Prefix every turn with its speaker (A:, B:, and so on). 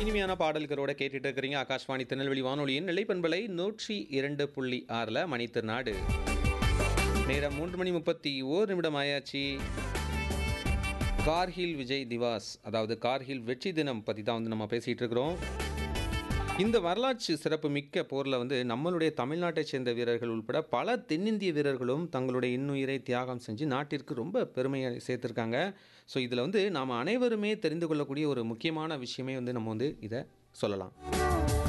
A: இனிமையான பாடல்களோட கேட்டுட்டு இருக்கிறீங்க ஆகாஷ்வாணி திருநெல்வேலி வானொலியின் நிலைப்பண்பலை நூற்றி இரண்டு புள்ளி ஆறில் மணித்திருநாடு நேரம் மூன்று மணி முப்பத்தி ஓர் நிமிடம் ஆயாச்சு கார்கில் விஜய் திவாஸ் அதாவது கார்கில் வெற்றி தினம் பற்றி தான் வந்து நம்ம பேசிகிட்டு இருக்கிறோம் இந்த வரலாற்று சிறப்பு மிக்க போரில் வந்து நம்மளுடைய தமிழ்நாட்டைச் சேர்ந்த வீரர்கள் உள்பட பல தென்னிந்திய வீரர்களும் தங்களுடைய இன்னுயிரை தியாகம் செஞ்சு நாட்டிற்கு ரொம்ப பெருமையை சேர்த்துருக்காங்க ஸோ இதில் வந்து நாம் அனைவருமே தெரிந்து கொள்ளக்கூடிய ஒரு முக்கியமான விஷயமே வந்து நம்ம வந்து இதை சொல்லலாம்